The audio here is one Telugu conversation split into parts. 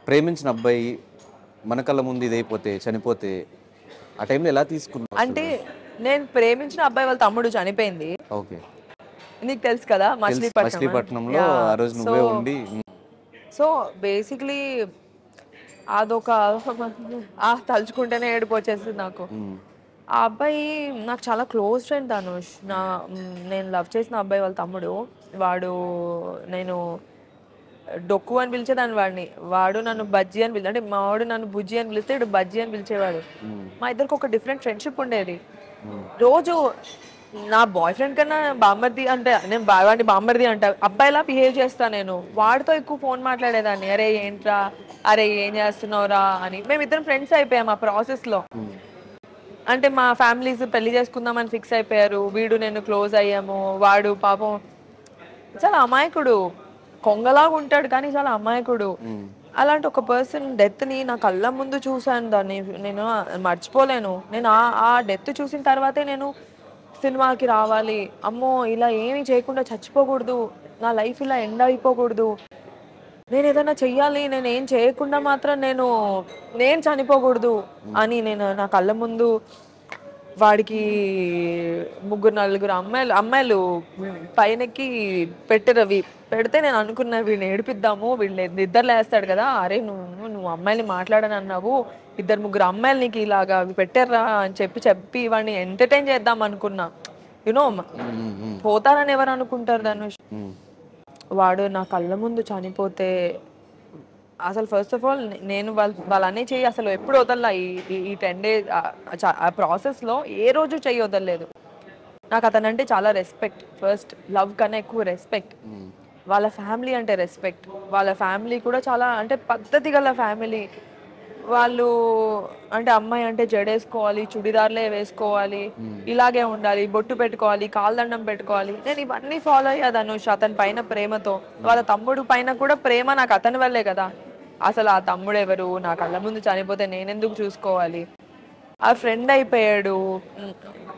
ప్రేమించిన అబ్బాయి మన కళ్ళ ముందు ఇదైపోతే చనిపోతే ఆ టైంలో ఎలా తీసుకున్నావు అంటే నేను ప్రేమించిన అబ్బాయి వాళ్ళ తమ్ముడు చనిపోయింది ఓకే నీకు తెలుసు కదా మచిలీపట్నం మచిలీపట్నంలో ఆ రోజు నువ్వే ఉండి సో బేసిక్లీ అదొక ఆ తలుచుకుంటేనే ఏడుపు వచ్చేస్తుంది నాకు మ్మ్. ఆ అబ్బాయి నాకు చాలా క్లోజ్ ఫ్రెండ్ ధనుష్ నా మ్, నేను లవ్ చేసిన అబ్బాయి వాళ్ళ తమ్ముడు వాడు నేను డొక్కు అని పిలిచేదాన్ని వాడిని వాడు నన్ను బజ్జీ అని పిలిచి అంటే మా వాడు నన్ను బుజ్జి అని పిలిస్తే ఇటు బజ్జీ అని పిలిచేవాడు మ్మ్. మా ఇద్దరికి ఒక డిఫరెంట్ ఫ్రెండ్షిప్ ఉండేది మ్మ్. రోజు నా బాయ్ ఫ్రెండ్ కన్నా బామ్మర్ది అంటే నేను బా- వాడిని బామ్మర్ది అంట అబ్బాయిలా బిహేవ్ చేస్తా నేను వాడితో ఎక్కువ ఫోన్ మాట్లాడేదాన్ని అరే ఏంట్రా అరే ఏం చేస్తున్నావురా అని మేమిద్దరం ఫ్రెండ్స్ అయిపోయాం ఆ ప్రాసెస్ లో మ్మ్. అంటే మా ఫ్యామిలీస్ పెళ్లి చేసుకుందామని ఫిక్స్ అయిపోయారు వీడు నేను క్లోజ్ అయ్యాము వాడు పాపం చాలా అమాయకుడు కొంగలాగా ఉంటాడు కానీ చాలా అమాయకుడు మ్మ్. అలాంటి ఒక పర్సన్ డెత్ని నా కళ్ళ ముందు చూశాను దాన్ని నేను మర్చిపోలేను నేను ఆ ఆ డెత్ చూసిన తర్వాతే నేను సినిమాకి రావాలి అమ్మో ఇలా ఏమీ చేయకుండా చచ్చిపోకూడదు నా లైఫ్ ఇలా ఎండ్ అయిపోకూడదు నేను ఏదైనా చెయ్యాలి నేను ఏం చేయకుండా మాత్రం నేను నేను చనిపోకూడదు అని నేను నా కళ్ళ ముందు వాడికి ముగ్గురు నలుగురు అమ్మాయిలు అమ్మాయిలు పైనకి పెట్టరు అవి పెడితే నేను అనుకున్నా వీడిని ఏడిపిద్దాము వీళ్ళు నిద్ర లేస్తాడు కదా అరే నువ్వు నువ్వు అమ్మాయిని మాట్లాడని అన్నావు ఇద్దరు ముగ్గురు అమ్మాయిలు నీకు ఇలాగా అవి పెట్టారా అని చెప్పి చెప్పి వాడిని ఎంటర్టైన్ చేద్దాం అనుకున్నా యునో మ్మ్. మ్మ్. పోతారని ఎవరు అనుకుంటారు ధనుష్ మ్మ్. ప్రాసెస్ వాడు నా కళ్ళ ముందు చనిపోతే అసలు ఫస్ట్ ఆఫ్ ఆల్ నేను వాళ్ళ వాళ్ళనే చెయ్యి అసలు ఎప్పుడు వదల్లా ఈ ఈ- ఈ టెన్ డేస్ ఆ ప్రాసెస్లో ఏ రోజు చెయ్యి వదలలేదు నాకు అతనంటే చాలా రెస్పెక్ట్ ఫస్ట్ లవ్ కన్నా ఎక్కువ రెస్పెక్ట్ వాళ్ళ ఫ్యామిలీ అంటే రెస్పెక్ట్ వాళ్ళ ఫ్యామిలీ కూడా చాలా అంటే పద్ధతి గల ఫ్యామిలీ వాళ్ళు అంటే అమ్మాయి అంటే జడేసుకోవాలి చుడిదార్లే వేసుకోవాలి ఇలాగే ఉండాలి బొట్టు పెట్టుకోవాలి కాల్దండం పెట్టుకోవాలి నేను ఇవన్నీ ఫాలో అయ్యా ధనుష్ అతని పైన ప్రేమతో వాళ్ళ తమ్ముడు పైన కూడా ప్రేమ నాకు అతని వల్లే కదా అసలు ఆ తమ్ముడు ఎవరు నా కళ్ళ ముందు చనిపోతే నేనెందుకు చూసుకోవాలి ఆ ఫ్రెండ్ అయిపోయాడు ఉమ్,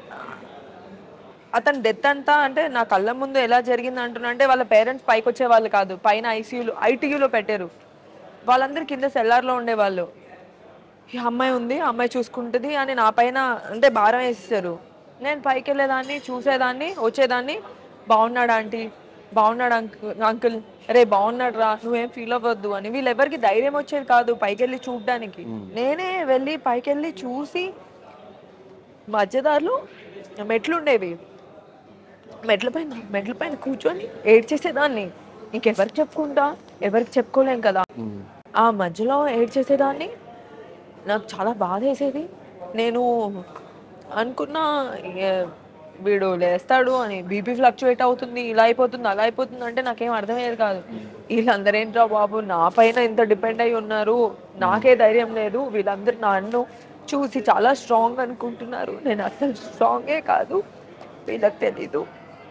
అతని డెత్ అంతా అంటే నా కళ్ళ ముందు ఎలా జరిగింది అంటున్నా అంటే వాళ్ళ పేరెంట్స్ పైకి వచ్చే వాళ్ళు కాదు పైన ఐసీయూలో ఐటీయూలో పెట్టారు వాళ్ళందరూ కింద సెల్లార్లో ఉండేవాళ్ళు ఈ అమ్మాయి ఉంది ఆ అమ్మాయి చూసుకుంటుంది అని నా పైన అంటే భారం వేసేసారు నేను పైకి వెళ్ళేదాన్ని చూసేదాన్ని వచ్చేదాన్ని బాగున్నాడు ఆంటీ బాగున్నాడు అంకుల్ అంకుల్ రే బాగున్నాడు రా నువ్వేం ఫీల్ అవ్వద్దు అని వీళ్ళెవరికి ధైర్యం వచ్చేది కాదు పైకి వెళ్ళి చూడడానికి నేనే వెళ్ళి పైకి వెళ్ళి చూసి మధ్యదారులు మెట్లు ఉండేవి మెట్ల పైన మెట్ల పైన కూర్చొని ఏడ్చేసేదాన్ని ఇంకెవరికి చెప్పుకుంటా ఎవరికి చెప్పుకోలేం కదా ఆ మధ్యలో ఏడ్చేసేదాన్ని నాకు చాలా బాధ వేసేది నేను అనుకున్నా ఏ, వీడు లేస్తాడు అని బీపీ ఫ్లక్చువేట్ అవుతుంది ఇలా అయిపోతుంది అలా అయిపోతుంది అంటే నాకేం అర్థమయ్యేది కాదు వీళ్ళందరూ ఏంట్రా బాబు నా పైన ఇంత డిపెండ్ అయి ఉన్నారు నాకే ధైర్యం లేదు వీళ్ళందరూ నన్ను చూసి చాలా స్ట్రాంగ్ అనుకుంటున్నారు నేను అసలు స్ట్రాంగే కాదు వీళ్ళకి తెలీదు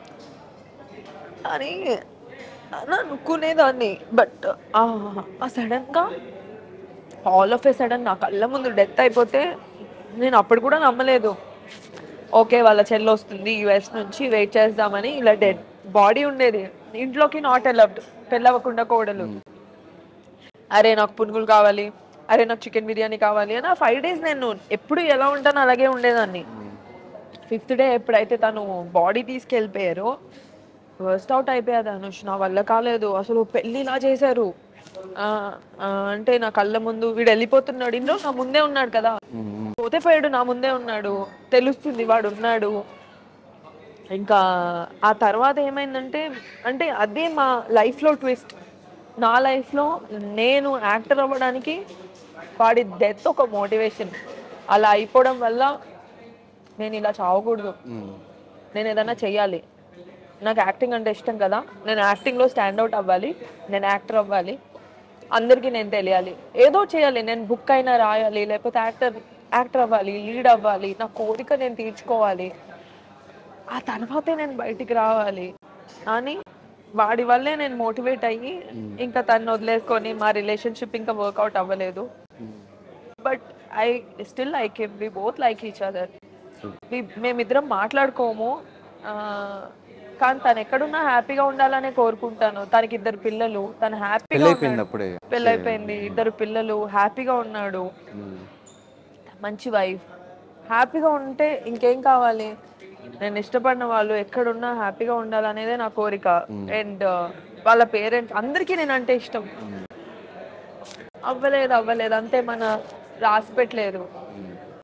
అని అని అనుకునేదాన్ని బట్ ఆ సడన్గా ఆల్ ఆఫ్ ఏ సడన్ నా కళ్ళ ముందు డెత్ అయిపోతే నేను అప్పుడు కూడా నమ్మలేదు ఓకే వాళ్ళ చెల్లి వస్తుంది యుఎస్ నుంచి వెయిట్ చేద్దామని ఇలా డెడ్ బాడీ ఉండేది ఇంట్లోకి నాట్ అలౌడ్ పెళ్ళవకుండా కోడలు అరే నాకు పునుగులు కావాలి అరే నాకు చికెన్ బిర్యానీ కావాలి అని ఆ ఫైవ్ డేస్ నేను ఎప్పుడు ఎలా ఉంటానో అలాగే ఉండేదాన్ని ఫిఫ్త్ డే ఎప్పుడైతే తను బాడీ తీసుకెళ్ళిపోయారో వర్స్ట్ అవుట్ అయిపోయాది అనుష్ నా వల్ల కాలేదు అసలు పెళ్ళి ఇలా చేశారు ఆ, ఆ, అంటే నా కళ్ళ ముందు వీడు వెళ్ళిపోతున్నాడు ఇందులో నా ముందే ఉన్నాడు కదా పోతే పోయాడు నా ముందే ఉన్నాడు తెలుస్తుంది వాడు ఉన్నాడు ఇంకా ఆ తర్వాత ఏమైందంటే అంటే అదే మా లైఫ్లో ట్విస్ట్ నా లైఫ్లో నేను యాక్టర్ అవ్వడానికి వాడి డెత్ ఒక మోటివేషన్ అలా అయిపోవడం వల్ల నేను ఇలా చావకూడదు నేను ఏదైనా చెయ్యాలి నాకు యాక్టింగ్ అంటే ఇష్టం కదా నేను యాక్టింగ్లో స్టాండ్అవుట్ అవ్వాలి నేను యాక్టర్ అవ్వాలి అందరికీ నేను తెలియాలి ఏదో చేయాలి నేను బుక్ అయినా రాయాలి లేకపోతే యాక్టర్ యాక్టర్ అవ్వాలి లీడ్ అవ్వాలి నా కోరిక నేను తీర్చుకోవాలి ఆ తర్వాతే నేను బయటికి రావాలి అని వాడి వల్లే నేను మోటివేట్ అయ్యి ఇంకా తను వదిలేసుకొని మా రిలేషన్షిప్ ఇంకా వర్కౌట్ అవ్వలేదు but I still like him we both like each other మేమిద్దరం మాట్లాడుకోము ఆ, కానీ తను ఎక్కడున్నా హ్యాపీగా ఉండాలనే కోరుకుంటాను తనకి ఇద్దరు పిల్లలు తను హ్యాపీగా పెళ్ళైపోయింది అప్పుడే పెళ్ళైపోయింది ఇద్దరు పిల్లలు హ్యాపీగా ఉన్నాడు ఉమ్. మంచి వైఫ్ హ్యాపీగా ఉంటే ఇంకేం కావాలి నేను ఇష్టపడిన వాళ్ళు ఎక్కడున్నా హ్యాపీగా ఉండాలనేదే నా కోరిక అండ్ వాళ్ళ పేరెంట్స్ అందరికీ నేను అంటే ఇష్టం అవ్వలేదు అవ్వలేదు అంతే మన రాసి పెట్టలేదు ఉమ్.